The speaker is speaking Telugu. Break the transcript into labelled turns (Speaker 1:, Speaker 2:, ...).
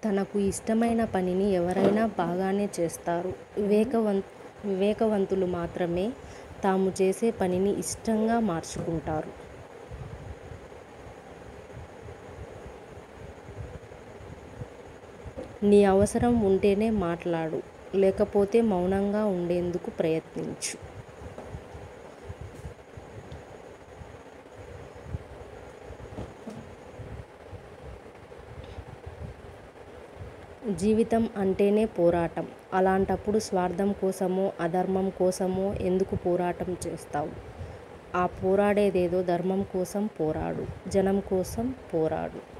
Speaker 1: తనకు ఇష్టమైన పనిని ఎవరైనా బాగానే చేస్తారు. వివేకవంతులు మాత్రమే తాము చేసే పనిని ఇష్టంగా మార్చుకుంటారు. నీ అవసరం ఉంటేనే మాట్లాడు. లేకపోతే మౌనంగా ఉండేందుకు ప్రయత్నించు. జీవితం అంటేనే పోరాటం. అలాంటప్పుడు స్వార్థం కోసమో, అధర్మం కోసమో ఎందుకు పోరాటం చేస్తావు? ఆ పోరాడేదేదో ధర్మం కోసం పోరాడు. జనం కోసం పోరాడు.